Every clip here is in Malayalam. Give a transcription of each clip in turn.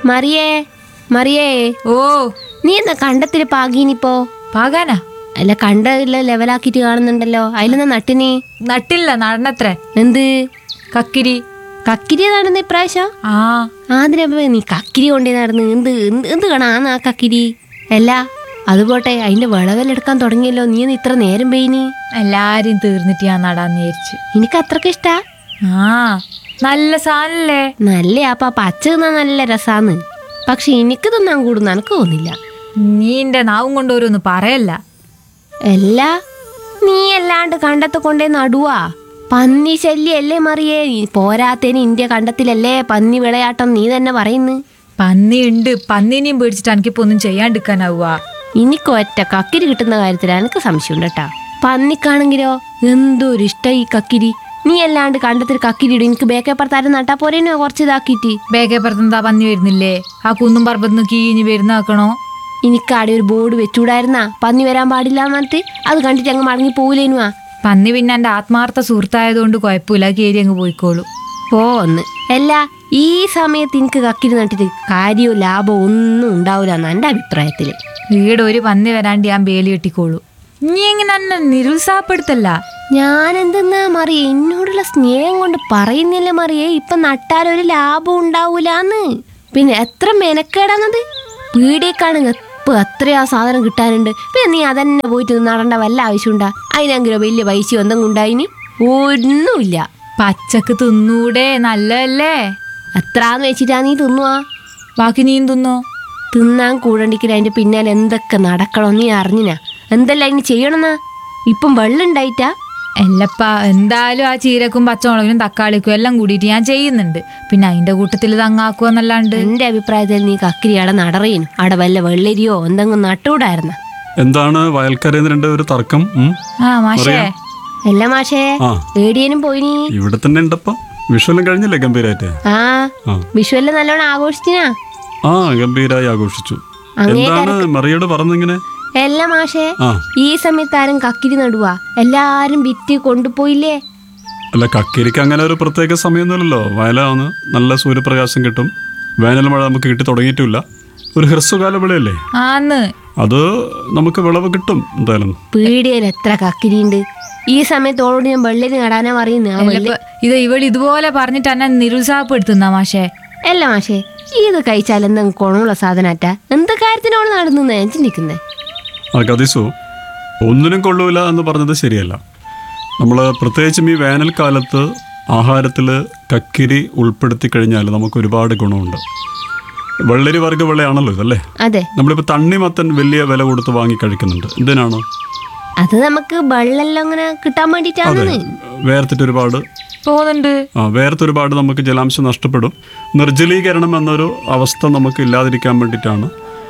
മറിയേ മറിയേ ഓ നീ എന്താ കണ്ടത്തില് പാകീനിപ്പോ പാകാനാ അല്ല കണ്ടല്ല ലെവലാക്കിട്ട് കാണുന്നുണ്ടല്ലോ അതിലെന്നാ നട്ടിനി നട്ടില്ല നടനത്രേ എന്ത് കക്കിരി കക്കിരി നടന്ന ഇപ്രാവശ്യം ആ ആദ്യം നീ കക്കിരി കൊണ്ടേ നടന്ന് എന്ത് എന്ത് എന്ത് കാണാന്ന് ആ കക്കിരി അല്ല അതുപോട്ടെ അതിന്റെ വിളവെല്ലെടുക്കാൻ തുടങ്ങിയല്ലോ നീ ഒന്ന് ഇത്ര നേരം പെയ്നി എല്ലാരും തീർന്നിട്ട് ഞാൻ നടാന്ന് വിചാരിച്ചു എനിക്ക് അത്രക്ക് ഇഷ്ടാ ആ നല്ല സാധനല്ലേ നല്ല അപ്പൊ ആ പച്ച തിന്നാൻ നല്ല രസാന്ന് പക്ഷെ എനിക്ക് തിന്നാൻ കൂടുന്ന എനിക്ക് തോന്നില്ല നീ എന്റെ നാവും കൊണ്ട് ഓരോന്ന് പറയല്ല അല്ല നീ അല്ലാണ്ട് കണ്ടത്ത് കൊണ്ടേ നടുവാ പന്നി ശല്യല്ലേ മറിയേ ഈ പോരാത്തേന് ഇന്ത്യ കണ്ടത്തിലല്ലേ പന്നി വിളയാട്ടം നീ തന്നെ പറയുന്നു പന്നി ഉണ്ട് പന്നിനെയും പേടിച്ചിട്ട് എനിക്കിപ്പോ ഒന്നും ചെയ്യാണ്ടിരിക്കാനാവുക എനിക്ക് ഒറ്റ കക്കിരി കിട്ടുന്ന കാര്യത്തിൽ എനിക്ക് സംശയമുണ്ട് കേട്ടാ പന്നിക്കാണെങ്കിലോ എന്തോ ഒരു ഇഷ്ടം ഈ കക്കിരി നീ അല്ലാണ്ട് കണ്ടത്തിൽ കക്കിരി ഇടും എനിക്ക് ബേക്കേപ്പുറത്താരും നട്ടാ പോരേനോ കുറച്ച് ഇതാക്കിയിട്ട് ബേക്കേപ്പുറത്തെന്താ പന്നി വരുന്നില്ലേ ആ കുന്നും പറമ്പത്തുനിന്ന് കീഞ്ഞ് വരുന്നാക്കണോ എനിക്ക് ആടെ ഒരു ബോർഡ് വെച്ചൂടായിരുന്നാ പന്നി വരാൻ പാടില്ല എന്ന് പറഞ്ഞിട്ട് അത് കണ്ടിട്ട് അങ്ങ് മടങ്ങി പോവില്ലേനുവാ പന്നി പിന്നെ എന്റെ ആത്മാർത്ഥ സുഹൃത്തായതുകൊണ്ട് കുഴപ്പമില്ല കയറി അങ്ങ് പോയിക്കോളൂ ഓ ഒന്ന് അല്ല ഈ സമയത്ത് എനിക്ക് കക്കിരി നട്ടിട്ട് കാര്യവും ലാഭവും ഒന്നും ഉണ്ടാവില്ല എന്നാ എൻ്റെ അഭിപ്രായത്തില് വീട് ഒരു പന്നി വരാണ്ട് ഞാൻ ബേലി കെട്ടിക്കോളൂ നീ എങ്ങനെ എന്നെ നിരുത്സാഹപ്പെടുത്തല്ല ഞാൻ എന്തെന്നാ മറിയേ എന്നോടുള്ള സ്നേഹം കൊണ്ട് പറയുന്നില്ല മറിയേ ഇപ്പൊ നട്ടാലൊരു ലാഭം ഉണ്ടാവൂലാന്ന് പിന്നെ എത്ര മെനക്കേടാന്നത് പീടിയേക്കാണെങ്കിൽ ഇപ്പൊ എത്രയാ സാധനം കിട്ടാനുണ്ട് പിന്നെ നീ അതന്നെ പോയിട്ട് നടണ്ട വല്ല ആവശ്യമുണ്ടാ അതിനെങ്കിലും വലിയ പൈസ എന്തെങ്കിലും ഉണ്ടായിനി ഒന്നുമില്ല പച്ചക്ക് തിന്നൂടെ നല്ലതല്ലേ എത്രാന്ന് വെച്ചിട്ടാ നീ തിന്നുവാ ബാക്കി നീയും തിന്നോ തിന്നാൻ കൂടണ്ടിക്കില്ല അതിന്റെ പിന്നാലെ എന്തൊക്കെ നടക്കണം നീ അറിഞ്ഞിനാ എന്തെല്ലാം ഇനി ചെയ്യണമെന്നാ ഇപ്പം വെള്ളം ഉണ്ടായിട്ടാ എല്ലപ്പ എന്തായാലും ആ ചീരക്കും പച്ചമുളകിനും തക്കാളിക്കും എല്ലാം കൂടിയിട്ട് ഞാൻ ചെയ്യുന്നുണ്ട് പിന്നെ അതിന്റെ കൂട്ടത്തിൽ തങ്ങാക്കുവന്നല്ലാണ്ട് എന്റെ അഭിപ്രായത്തിൽ നീ കക്കിരി അട നടറിയും അട വല്ല വെള്ളരിയോ എന്തെങ്കിലും നട്ടുകൂടായിരുന്ന എന്താണ് വയൽക്കരയിൽ നിന്ന് രണ്ട് ഒരു തർക്കം ഉം? ആ മാഷേ അല്ല മാഷേ ആ ഏടിയനും പോയിനി ഇവിടെ തന്നെ ഉണ്ടപ്പോ വിഷുവെല്ലാം കഴിഞ്ഞില്ലേ ഗംഭീരായിട്ട് ആ ആ വിഷുവെല്ലാം നല്ലോണം ആഘോഷിച്ചിനാ ആ ഗംഭീരായി ആഘോഷിച്ചു അങ്ങേ എന്താണ് മറിയോട് പറഞ്ഞിങ്ങനെ അല്ല മാഷേ ആ ഈ സമയത്ത് ആരും കക്കിരി നടുവാ എല്ലാരും വിറ്റ് കൊണ്ടുപോയില്ലേ അല്ല കക്കിരിക്ക് അങ്ങനെ ഒരു പ്രത്യേക സമയമൊന്നുമില്ലല്ലോ വയലാണ് നല്ല സൂര്യപ്രകാശം കിട്ടും വേനൽ മഴ നമുക്ക് കിട്ടി തുടങ്ങിയിട്ടില്ല ഒരു ഹ്രസ്വകാല വിളയല്ലേ ആന്ന് അത് നമുക്ക് വിളവ് കിട്ടും എന്തായാലും പീടികയിൽ എത്ര കക്കിരി ഉണ്ട് ഈ സമയത്ത് ഓളോട് ഞാൻ വെള്ളരി നടാനാ പറയുന്നത് ആ വെള്ളരി എല്ലപ്പ ഇത് ഇവിടെ ഇതുപോലെ പറഞ്ഞിട്ട് എന്നെ നിരുത്സാഹപ്പെടുത്തുന്ന മാഷേ അല്ല മാഷേ ഇത് കഴിച്ചാൽ എന്തെങ്കിലും ഗുണമുള്ള സാധനാറ്റാ എന്ത് കാര്യത്തിനോട് നടന്നു ഞാൻ ചിന്തിക്കുന്നേ ആ കതിസു ഒന്നിനും കൊള്ളൂല എന്ന് പറഞ്ഞത് ശരിയല്ല നമ്മൾ പ്രത്യേകിച്ചും ഈ വേനൽക്കാലത്ത് ആഹാരത്തിൽ കക്കിരി ഉൾപ്പെടുത്തി കഴിഞ്ഞാൽ നമുക്ക് ഒരുപാട് ഗുണമുണ്ട് വെള്ളരി വർഗ്ഗ വിളയാണല്ലോ ഇതല്ലേ അതെ നമ്മളിപ്പോൾ തണ്ണിമത്തൻ വലിയ വില കൊടുത്ത് വാങ്ങി കഴിക്കുന്നുണ്ട് എന്തിനാണ് അത് നമുക്ക് വെള്ളെല്ലാം അങ്ങനെ കിട്ടാൻ അതെ വേണ്ടിട്ടാണ് വേർത്തിട്ട് ഒരുപാട് പോകുന്നുണ്ട് ആ വേർത്ത് ഒരുപാട് നമുക്ക് ജലാംശം നഷ്ടപ്പെടും നിർജ്ജലീകരണം എന്നൊരു അവസ്ഥ നമുക്ക് ഇല്ലാതിരിക്കാൻ വേണ്ടിയിട്ടാണ്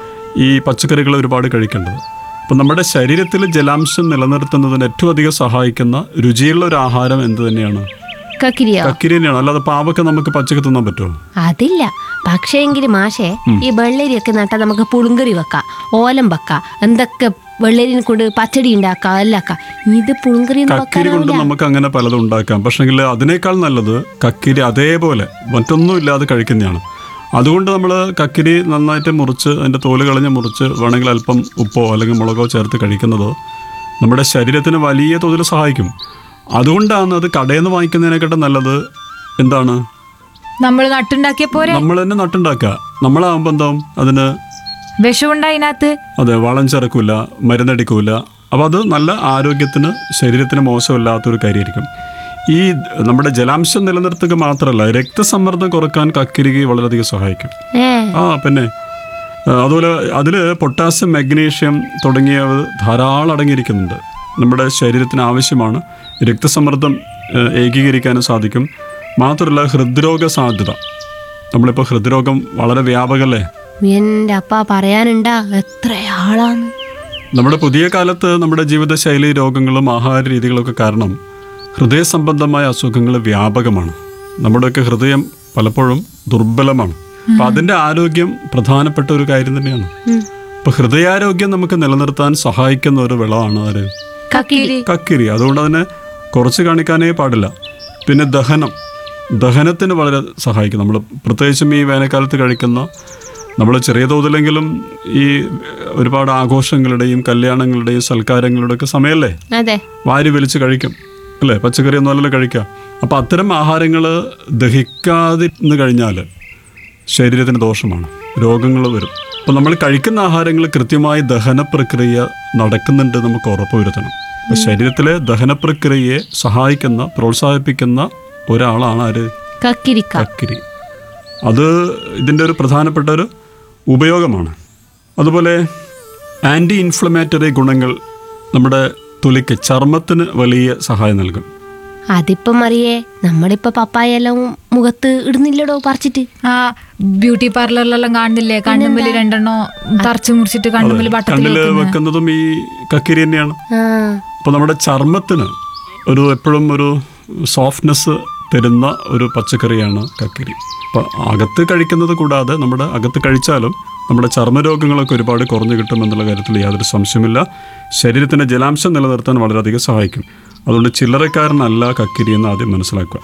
ഈ പച്ചക്കറികൾ ഒരുപാട് കഴിക്കേണ്ടത് അപ്പം നമ്മുടെ ശരീരത്തിൽ ജലാംശം നിലനിർത്തുന്നതിന് ഏറ്റവും അധികം സഹായിക്കുന്ന രുചിയുള്ള ഒരു ആഹാരം എന്ത് തന്നെയാണ് കക്കിരിയോ കക്കിരി തന്നെയാണ് അല്ലാതെ പാവക്ക നമുക്ക് പച്ചക്ക് തിന്നാൻ പറ്റുമോ അതില്ല പക്ഷേ എങ്കിൽ മാഷേ ഈ വെള്ളരിയൊക്കെ നട്ടാൽ നമുക്ക് പുളുങ്കറി വെക്കാം ഓലം വെക്കാം എന്തൊക്കെ വെള്ളരിനെ കൊണ്ട് പച്ചടി ഉണ്ടാക്കാം എല്ലാക്കാം ഇത് പുളുങ്കറി ഒന്നും കക്കിരി കൊണ്ട് വെക്കാനാവില്ല നമുക്ക് അങ്ങനെ പലതും ഉണ്ടാക്കാം പക്ഷേങ്കിൽ അതിനേക്കാൾ നല്ലത് കക്കിരി അതേപോലെ മറ്റൊന്നും ഇല്ലാതെ കഴിക്കുന്നതാണ് അതുകൊണ്ട് നമ്മൾ കക്കിരി നന്നായിട്ട് മുറിച്ച് അതിൻ്റെ തോല് കളഞ്ഞ് മുറിച്ച് വേണമെങ്കിൽ അല്പം ഉപ്പോ അല്ലെങ്കിൽ മുളകോ ചേർത്ത് കഴിക്കുന്നത് നമ്മുടെ ശരീരത്തിന് വലിയ തോതിൽ സഹായിക്കും അതുകൊണ്ടാണ് അത് കടയിൽ നിന്ന് വാങ്ങിക്കുന്നതിനെക്കാട്ടും നല്ലത് എന്താണ് നമ്മൾ നട്ടുണ്ടാക്കിയ പോരെ നമ്മൾ തന്നെ നട്ടുണ്ടാക്കുക നമ്മളാകുമ്പോൾ എന്താവും അതിന് വിഷമുണ്ട് അതിനകത്ത് അതെ വളം ചേർക്കൂല മരുന്നടിക്കൂല അപ്പോൾ അത് നല്ല ആരോഗ്യത്തിന് ശരീരത്തിന് മോശമില്ലാത്തൊരു കാര്യമായിരിക്കും ഈ നമ്മുടെ ജലാംശം നിലനിർത്തുക മാത്രമല്ല രക്തസമ്മർദ്ദം കുറക്കാൻ കക്കിരികി വളരെയധികം സഹായിക്കും ഏ ആ പിന്നെ ആ, അതുപോലെ അതിൽ പൊട്ടാസ്യം മഗ്നീഷ്യം തുടങ്ങിയവ ധാരാളം അടങ്ങിയിരിക്കുന്നുണ്ട് നമ്മുടെ ശരീരത്തിന് ആവശ്യമാണ് രക്തസമ്മർദ്ദം ഏ, ഏകീകരിക്കാനും സാധിക്കും മാത്രമല്ല ഹൃദ്രോഗ സാധ്യത നമ്മളിപ്പോൾ ഹൃദ്രോഗം വളരെ വ്യാപകമല്ലേ എന്റെ അപ്പ പറയാനുണ്ടാ എത്ര ആളാന്ന് നമ്മുടെ പുതിയ കാലത്ത് നമ്മുടെ ജീവിതശൈലി രോഗങ്ങളും ആഹാര രീതികളൊക്കെ കാരണം ഹൃദയ സംബന്ധമായ അസുഖങ്ങൾ വ്യാപകമാണ് നമ്മുടെയൊക്കെ ഹൃദയം പലപ്പോഴും ദുർബലമാണ് അപ്പം അതിൻ്റെ ആരോഗ്യം പ്രധാനപ്പെട്ട ഒരു കാര്യം തന്നെയാണ് ഉം. അപ്പം ഹൃദയാരോഗ്യം നമുക്ക് നിലനിർത്താൻ സഹായിക്കുന്ന ഒരു വിളമാണ് അത് കക്കിരി കക്കിരി അതുകൊണ്ട് അതിനെ കുറച്ച് കാണിക്കാനേ പാടില്ല പിന്നെ ദഹനം ദഹനത്തിന് വളരെ സഹായിക്കും നമ്മൾ പ്രത്യേകിച്ചും ഈ വേനൽക്കാലത്ത് കഴിക്കുന്ന നമ്മൾ ചെറിയ തോതിലെങ്കിലും ഈ ഒരുപാട് ആഘോഷങ്ങളുടെയും കല്യാണങ്ങളുടെയും സൽക്കാരങ്ങളുടെയും ഒക്കെ സമയമല്ലേ അതെ വാരി വലിച്ച് കഴിക്കും അല്ലേ പച്ചക്കറി ഒന്നും അല്ലല്ലോ കഴിക്കുക അപ്പം അത്തരം ആഹാരങ്ങൾ ദഹിക്കാതിരുന്ന് കഴിഞ്ഞാൽ ശരീരത്തിന് ദോഷമാണ് രോഗങ്ങൾ വരും അപ്പം നമ്മൾ കഴിക്കുന്ന ആഹാരങ്ങൾ കൃത്യമായി ദഹന പ്രക്രിയ നടക്കുന്നുണ്ട് നമുക്ക് ഉറപ്പുവരുത്തണം അപ്പം ശരീരത്തിലെ ദഹന പ്രക്രിയയെ സഹായിക്കുന്ന പ്രോത്സാഹിപ്പിക്കുന്ന ഒരാളാണ് ആര് കക്കിരിക്ക കക്കിരി അത് ഇതിൻ്റെ ഒരു പ്രധാനപ്പെട്ട ഒരു ഉപയോഗമാണ് അതുപോലെ ആൻറ്റി ഇൻഫ്ലമേറ്ററി ഗുണങ്ങൾ നമ്മുടെ തൊലിക്ക് ചർമ്മത്തിന് വലിയ സഹായം നൽകും അതിപ്പം അറിയേ നമ്മളിപ്പോ പപ്പായ എല്ലാം മുഖത്ത് ഇടുന്നില്ലടോ പറിച്ചിട്ട് ആ ബ്യൂട്ടി പാർലറിലെല്ലാം കാണുന്നില്ലേ കണ്ണുമ്പിൽ രണ്ടെണ്ണോ തറച്ചു മുറിച്ചിട്ട് കണ്ണുമ്പിൽ ബട്ടത്തിൽ കണ്ണിൽ വെക്കുന്നതും ഈ കക്കിരി തന്നെയാണ് ആ അപ്പോൾ നമ്മുടെ ചർമ്മത്തിന് ഒരു എപ്പോഴും ഒരു സോഫ്റ്റ്നെസ് തരുന്ന ഒരു പച്ചക്കറിയാണ് കക്കിരി അപ്പോൾ അകത്ത് കഴിക്കുന്നത് കൂടാതെ നമ്മുടെ അകത്ത് കഴിച്ചാലും നമ്മുടെ ചർമ്മരോഗങ്ങളൊക്കെ ഒരുപാട് കുറഞ്ഞു കിട്ടും എന്നുള്ള കാര്യത്തിൽ യാതൊരു സംശയമില്ല ശരീരത്തിൻ്റെ ജലാംശം നിലനിർത്താൻ വളരെയധികം സഹായിക്കും അതുകൊണ്ട് ചില്ലറക്കാരനല്ല കക്കിരി എന്ന് ആദ്യം മനസ്സിലാക്കുക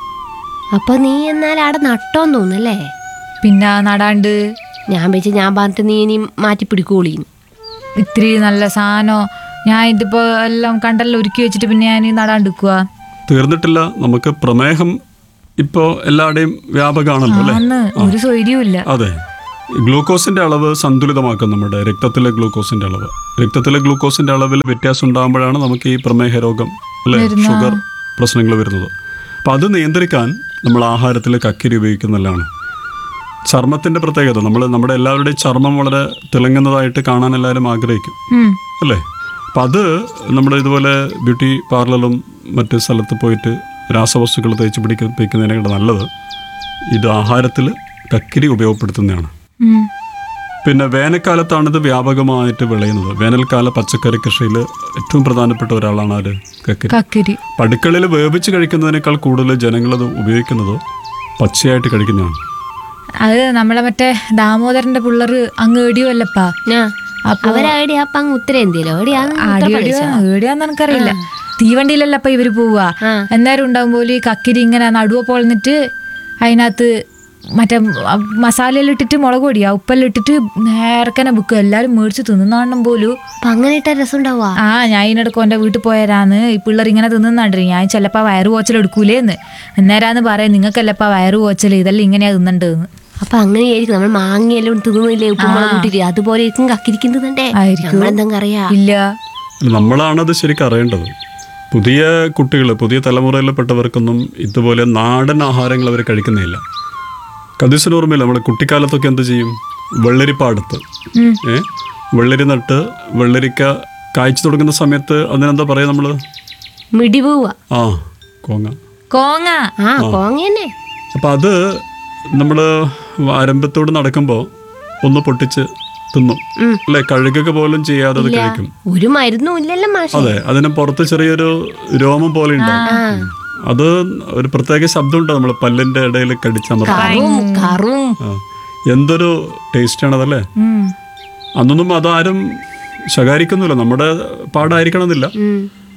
അപ്പൊ നീ എന്നാൽ അവിടെ നട്ടോന്ന് തോന്നല്ലേ പിന്നെ നടാണ്ട് ഞാൻ വെച്ച് ഞാൻ പറഞ്ഞിട്ട് നീ ഇനി മാറ്റി പിടിക്കോളീന്ന് ഇത്തിരി നല്ല സാധനോ ഞാൻ ഇതിപ്പോ എല്ലാം കണ്ടല്ലോ ഒരുക്കി വെച്ചിട്ട് പിന്നെ ഞാൻ നടാണ്ടിക്കുക തീർന്നിട്ടില്ല നമുക്ക് പ്രമേഹം ഇപ്പോൾ എല്ലാവരുടെയും വ്യാപകമാണല്ലോ അല്ലേ അന്ന് ഒരു സൗകര്യവും ഇല്ല അതെ ഗ്ലൂക്കോസിന്റെ അളവ് സന്തുലിതമാക്കും നമ്മുടെ രക്തത്തിലെ ഗ്ലൂക്കോസിന്റെ അളവ് രക്തത്തിലെ ഗ്ലൂക്കോസിന്റെ അളവിൽ വ്യത്യാസം ഉണ്ടാകുമ്പോഴാണ് നമുക്ക് ഈ പ്രമേഹ രോഗം അല്ലെ ഷുഗർ പ്രശ്നങ്ങൾ വരുന്നത് അപ്പം അത് നിയന്ത്രിക്കാൻ നമ്മൾ ആഹാരത്തിൽ കക്കിരി ഉപയോഗിക്കുന്നതാണ് ചർമ്മത്തിന്റെ പ്രത്യേകത നമ്മൾ നമ്മുടെ എല്ലാവരുടെയും ചർമ്മം വളരെ തിളങ്ങുന്നതായിട്ട് കാണാൻ എല്ലാവരും ആഗ്രഹിക്കും ഉം. അല്ലേ അപ്പം അത് നമ്മൾ ഇതുപോലെ ബ്യൂട്ടി പാർലറിലും മറ്റ് സ്ഥലത്ത് പോയിട്ട് രാസവസ്തുക്കൾ തേച്ച് പിടിപ്പിക്കുന്നതിനേക്കാൾ നല്ലത് ഇത് ആഹാരത്തിൽ കക്കിരി ഉപയോഗപ്പെടുത്തുന്നതാണ് ഉം. പിന്നെ വേനൽക്കാലത്താണ് ഇത് വ്യാപകമായിട്ട് വിളയുന്നത് വേനൽക്കാല പച്ചക്കറി കൃഷിയിൽ ഏറ്റവും പ്രധാനപ്പെട്ട ഒരാളാണ് ആര് കക്കിരി കക്കിരി പടുക്കളിൽ വേവിച്ച് കഴിക്കുന്നതിനേക്കാൾ കൂടുതൽ ജനങ്ങളത് ഉപയോഗിക്കുന്നത് പച്ചയായിട്ട് കഴിക്കുന്നതാണ് അത് നമ്മളെ മറ്റേ ദാമോദരന്റെ പിള്ളേർ അങ്ങ് ഏടിയുമല്ലപ്പാ ആ അപ്പൊ അവരവിടെ അപ്പൊ അങ്ങ് ഉത്തരേന്ത്യയിലോ എവിടെയാണ് ആടിയോടിയോ ഏടിയാന്ന് എനിക്കറിയില്ല തീവണ്ടിയിലല്ലപ്പ ഇവര് പോവാ ആ. എന്നേരം ഉണ്ടാവും പോലെ ഈ കക്കിരി ഇങ്ങനെ നടുവ പൊളന്നിട്ട് അതിനകത്ത് മറ്റേ മസാലയെല്ലാം ഇട്ടിട്ട് മുളക് പൊടിയാ ഉപ്പെല്ലാം ഇട്ടിട്ട് നേരക്കനെ ബുക്ക് എല്ലാരും മേടിച്ച് തിന്നുന്നാണ്ണം പോലും അപ്പൊ അങ്ങനെ ഇട്ട രസം ഉണ്ടാവുക ആ ഞാൻ ഇതിനിടക്ക് എൻ്റെ വീട്ടിൽ പോയരാന്ന് ഈ പിള്ളേർ ഇങ്ങനെ തിന്നുന്നുണ്ട് ഞാൻ ചിലപ്പോൾ വയറ് പോച്ചൽ എടുക്കൂലേന്ന് അന്നേരാന്ന് പറയാം നിങ്ങൾക്കല്ലപ്പാ വയറ് പോച്ചൽ ഇതെല്ലാം ഇങ്ങനെയാ തിന്നണ്ടെന്ന് അപ്പൊ അങ്ങനെയായിരിക്കും നമ്മൾ മാങ്ങയെല്ലാം തിന്നുന്നില്ലേ ഉപ്പുമുളക് കൂട്ടിട്ട് അതുപോലെ ആയിരിക്കും കക്കിരിക്കും തിന്നണ്ടേ ആയിരിക്കും. നമ്മളെന്തെങ്കിലും അറിയാ ഇല്ല നമ്മളാണത് ശരിക്കും അറിയേണ്ടത് പുതിയ കുട്ടികൾ പുതിയ തലമുറയിൽപ്പെട്ടവർക്കൊന്നും ഇതുപോലെ നാടൻ ആഹാരങ്ങൾ അവർ കഴിക്കുന്നില്ല കതിസിനോർമ്മയില്ല നമ്മൾ കുട്ടിക്കാലത്തൊക്കെ എന്ത് ചെയ്യും വെള്ളരിപ്പാടത്ത് ഉം. ഏ വെള്ളരി നട്ട് വെള്ളരിക്ക കായ്ച്ചു തുടങ്ങുന്ന സമയത്ത് അതിനെന്താ പറയാ നമ്മൾ മിടി പോവുക ആ കോങ്ങ കോങ്ങ ആ കോങ്ങ തന്നെ അപ്പം അത് നമ്മൾ ആരംഭത്തോട് നടക്കുമ്പോൾ ഒന്ന് പൊട്ടിച്ച് തിന്നും ഉം. അല്ലെ കഴുകൊക്കെ പോലും ചെയ്യാതെ അത് കഴിക്കും ഒരു മരുന്നും ഇല്ലല്ലോ മാഷെ അതെ അതിന് പുറത്ത് ചെറിയൊരു രോമം പോലെ ഉണ്ടാവും അത് ഒരു പ്രത്യേക ശബ്ദമുണ്ട് നമ്മൾ പല്ലിന്റെ ഇടയിൽ കടിച്ചമർത്താൻ കറും കറും ആ. എന്തൊരു ടേസ്റ്റാണ് അതല്ലേ ഉം. അന്നൊന്നും അതാരും ശകാരിക്കുന്നില്ല നമ്മുടെ പാടായിരിക്കണമെന്നില്ല ഉം.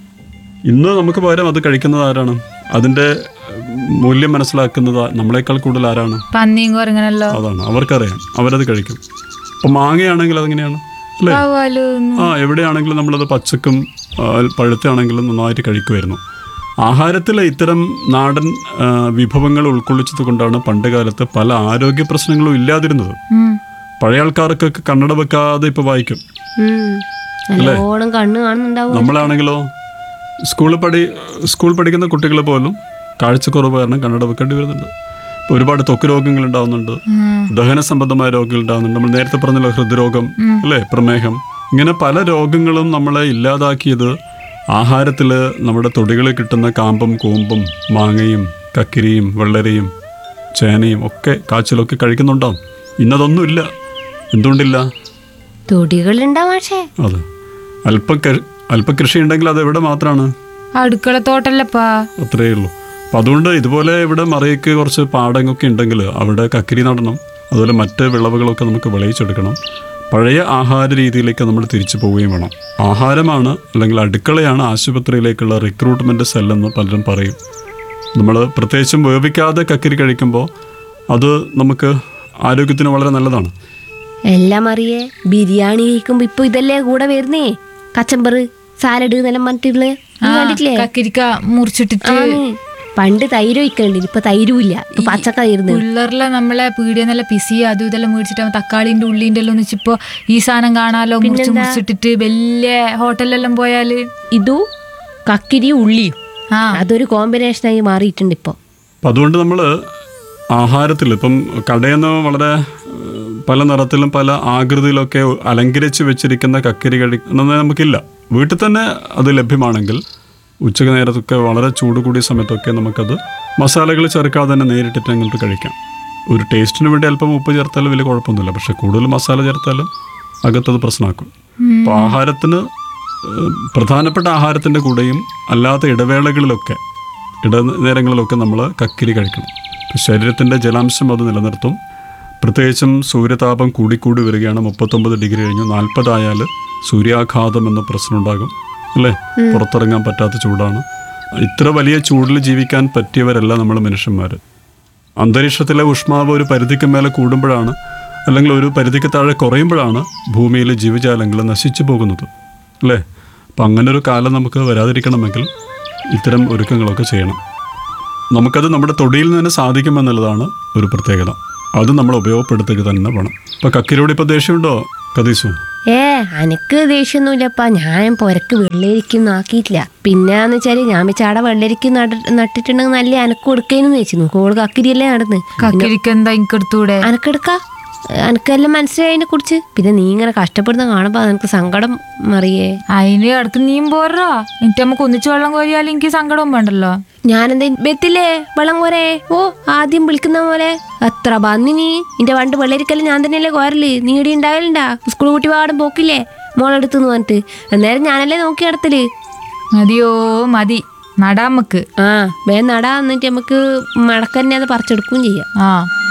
ഇന്ന് നമുക്ക് പകരം അത് കഴിക്കുന്നത് ആരാണ് അതിന്റെ മൂല്യം മനസ്സിലാക്കുന്നത് നമ്മളെക്കാൾ കൂടുതൽ ആരാണ് പന്നിയും കുരങ്ങനല്ലോ അതാണ് അവർക്കറിയാം അവരത് കഴിക്കും അപ്പം മാങ്ങയാണെങ്കിൽ അതെങ്ങനെയാണ് അല്ലേ പാവാലും ആ എവിടെയാണെങ്കിലും നമ്മളത് പച്ചക്കും ആ, പഴുത്താണെങ്കിലും നന്നായിട്ട് കഴിക്കുമായിരുന്നു ആഹാരത്തിൽ ഇത്തരം നാടൻ ആ, വിഭവങ്ങൾ ഉൾക്കൊള്ളിച്ചത് കൊണ്ടാണ് പണ്ട് കാലത്ത് പല ആരോഗ്യ പ്രശ്നങ്ങളും ഇല്ലാതിരുന്നത് ഉം. പഴയ ആൾക്കാർക്കൊക്കെ കണ്ണട വെക്കാതെ ഇപ്പോൾ വായിക്കും ഉം. നല്ലോണം കണ്ണ് കാണുന്നുണ്ടാവും നമ്മളാണെങ്കിലോ സ്കൂളിൽ പഠി സ്കൂൾ പഠിക്കുന്ന കുട്ടികൾ പോലും കാഴ്ചക്കുറവ് കാരണം കണ്ണട വെക്കേണ്ടി വരുന്നുണ്ട് ഇപ്പൊ ഒരുപാട് ത്വക്ക് രോഗങ്ങൾ ഉണ്ടാവുന്നുണ്ട് ദഹന സംബന്ധമായ രോഗങ്ങൾ ഉണ്ടാവുന്നുണ്ട് നമ്മൾ നേരത്തെ പറഞ്ഞല്ലോ ഹൃദ്രോഗം അല്ലേ പ്രമേഹം ഇങ്ങനെ പല രോഗങ്ങളും നമ്മളെ ഇല്ലാതാക്കിയത് ആഹാരത്തിൽ നമ്മുടെ തൊടികളിൽ കിട്ടുന്ന കാമ്പും കൂമ്പും മാങ്ങയും കക്കിരിയും വെള്ളരിയും ചേനയും ഒക്കെ കാച്ചിലൊക്കെ കഴിക്കുന്നുണ്ടാവും ഇന്നതൊന്നുമില്ല എന്തുകൊണ്ടില്ല തൊടികളുണ്ടാ മാഷേ അതെ അല്പ അല്പ കൃഷി ഉണ്ടെങ്കിൽ അത് എവിടെ മാത്രമാണ് അടുക്കള തോട്ടല്ലപ്പാ അത്രയേ ഉള്ളൂ അപ്പം അതുകൊണ്ട് ഇതുപോലെ ഇവിടെ മറയ്ക്ക് കുറച്ച് പാടങ്ങളൊക്കെ ഉണ്ടെങ്കിൽ അവിടെ കക്കിരി നടണം അതുപോലെ മറ്റ് വിളവുകളൊക്കെ നമുക്ക് വിളയിച്ചെടുക്കണം പഴയ ആഹാര രീതിയിലേക്ക് നമ്മൾ തിരിച്ചു പോവുകയും വേണം ആഹാരമാണ് അല്ലെങ്കിൽ അടുക്കളയാണ് ആശുപത്രിയിലേക്കുള്ള റിക്രൂട്ട്മെൻറ്റ് സെല്ലെന്ന് പലരും പറയും നമ്മൾ പ്രത്യേകിച്ചും വേവിക്കാതെ കക്കിരി കഴിക്കുമ്പോൾ അത് നമുക്ക് ആരോഗ്യത്തിന് വളരെ നല്ലതാണ് എല്ലാം അറിയേ ബിരിയാണി കഴിക്കുമ്പോ ഇപ്പൊ ഇതല്ലേ കൂടെ വരുന്നേ കച്ചമ്പറ് സാലഡ് എന്നെല്ലാം പറഞ്ഞിട്ടുള്ള നീ കണ്ടിട്ടില്ലേ കക്കിരിക്ക മുറിച്ചിട്ടിട്ട് ആന്ന്. പണ്ട് തൈര് ഒഴിക്കണ്ട് ഇപ്പൊ തൈരും ഇല്ല ഇപ്പൊ പച്ചക്കറിയിരുന്നു പിള്ളേർലെ നമ്മളെ പീടിയെന്നെല്ലാം പിസി അതും ഇതെല്ലാം മേടിച്ചിട്ട് തക്കാളിന്റെ ഉള്ളിന്റെ എല്ലാം ഒന്നിച്ചിപ്പോ ഈ സാധനം കാണാലോ മുറിച്ച് മുറിച്ചിട്ടിട്ട് വലിയ ഹോട്ടലിലെല്ലാം പോയാല് ഇതു കക്കിരി ഉള്ളിയും ആ അതൊരു കോമ്പിനേഷനായി മാറിയിട്ടുണ്ട് ഇപ്പൊ അപ്പം അതുകൊണ്ട് നമ്മൾ ആഹാരത്തിൽ ഇപ്പം കടയിൽ നിന്ന് വളരെ ഏഹ്, പല നിറത്തിലും പല ആകൃതിയിലൊക്കെ അലങ്കരിച്ച് വെച്ചിരിക്കുന്ന കക്കരി കഴിക്കുന്നത് നമുക്കില്ല വീട്ടിൽ തന്നെ അത് ലഭ്യമാണെങ്കിൽ ഉച്ചക്ക് നേരത്തൊക്കെ വളരെ ചൂട് കൂടിയ സമയത്തൊക്കെ നമുക്കത് മസാലകൾ ചേർക്കാതെ തന്നെ നേരിട്ടിട്ട് അങ്ങോട്ട് കഴിക്കാം ഒരു ടേസ്റ്റിന് വേണ്ടി അല്പം ഉപ്പ് ചേർത്താലും വലിയ കുഴപ്പമൊന്നുമില്ല പക്ഷെ കൂടുതൽ മസാല ചേർത്താലും അകത്തത് പ്രശ്നമാക്കും അപ്പോൾ ആഹാരത്തിന് ഏഹ്, പ്രധാനപ്പെട്ട ആഹാരത്തിൻ്റെ കൂടെയും അല്ലാത്ത ഇടവേളകളിലൊക്കെ ഇടനേരങ്ങളിലൊക്കെ നമ്മൾ കക്കിരി കഴിക്കണം ഇപ്പം ശരീരത്തിൻ്റെ ജലാംശം അത് നിലനിർത്തും പ്രത്യേകിച്ചും സൂര്യതാപം കൂടിക്കൂടി വരികയാണ് മുപ്പത്തൊമ്പത് ഡിഗ്രി കഴിഞ്ഞ് നാൽപ്പതായാൽ സൂര്യാഘാതം എന്ന പ്രശ്നം ഉണ്ടാകും അല്ലേ പുറത്തിറങ്ങാൻ പറ്റാത്ത ചൂടാണ് ഇത്ര വലിയ ചൂടിൽ ജീവിക്കാൻ പറ്റിയവരല്ല നമ്മൾ മനുഷ്യന്മാർ അന്തരീക്ഷത്തിലെ ഊഷ്മാവ് ഒരു പരിധിക്ക് മേലെ കൂടുമ്പോഴാണ് അല്ലെങ്കിൽ ഒരു പരിധിക്ക് താഴെ കുറയുമ്പോഴാണ് ഭൂമിയിലെ ജീവജാലങ്ങൾ നശിച്ചു പോകുന്നത് അല്ലേ അപ്പം അങ്ങനെ ഒരു കാലം നമുക്ക് വരാതിരിക്കണമെങ്കിൽ ഇത്തരം ഒരുക്കങ്ങളൊക്കെ ചെയ്യണം നമുക്കത് നമ്മുടെ തൊടിയിൽ നിന്ന് തന്നെ സാധിക്കുമെന്നുള്ളതാണ് ഒരു പ്രത്യേകത അത് നമ്മൾ ഉപയോഗപ്പെടുത്തുക തന്നെ വേണം ഇപ്പം കക്കിരോട് ഇപ്പോൾ ദേഷ്യമുണ്ടോ കതീസു ഏ അനക്ക് ദേഷ്യമൊന്നുമില്ലപ്പാ ഞാൻ പൊരക്ക് വെള്ളരിക്കൊന്നും ആക്കിയിട്ടില്ല പിന്നെന്ന് വെച്ചാല് ഞാൻ വെച്ചാടെ വെള്ളരിക്ക് നട നട്ടിട്ടുണ്ടെങ്കിൽ നല്ല അനക്ക് കൊടുക്കേന്ന് വെച്ചിരുന്നു കോള് കക്കിരിയല്ലേ നടന്ന് കക്കിരിക്ക എന്താ എനിക്കെടുത്തൂടെ അനക്കെടുക്ക അനക്കെല്ലാം മനസ്സിലായി അതിനെ കുറിച്ച് പിന്നെ നീ ഇങ്ങനെ കഷ്ടപ്പെടുന്ന കാണുമ്പോ എനിക്ക് സങ്കടം മറിയേ അതിന് അടുത്ത് നീയും പോരാ എന്നിട്ട് നമുക്ക് ഒന്നിച്ച് വെള്ളം കോരിയാലും എനിക്ക് സങ്കടവും വേണ്ടല്ലോ ഞാനെന്താ ബെത്തില്ലേ വെള്ളം കോരേ ഓ ആദ്യം വിളിക്കുന്ന പോലെ എത്ര ബന്നി നീ നിന്റെ പണ്ട് വെള്ളരിക്കല് ഞാൻ തന്നെയല്ലേ കോരല് നീ ഇടി ഉണ്ടാകലുണ്ടാ സ്കൂൾ കുട്ടി പാടും പോക്കില്ലേ മോളെടുത്തെന്ന് പറഞ്ഞിട്ട് അന്നേരം ഞാനല്ലേ നോക്കി നടത്തല് മതിയോ മതി നടാമക്ക് ആ വേ നടാ എന്നിട്ട് നമുക്ക് മടക്കന്നെ അത് പറിച്ചെടുക്കുകയും ചെയ്യാം ആ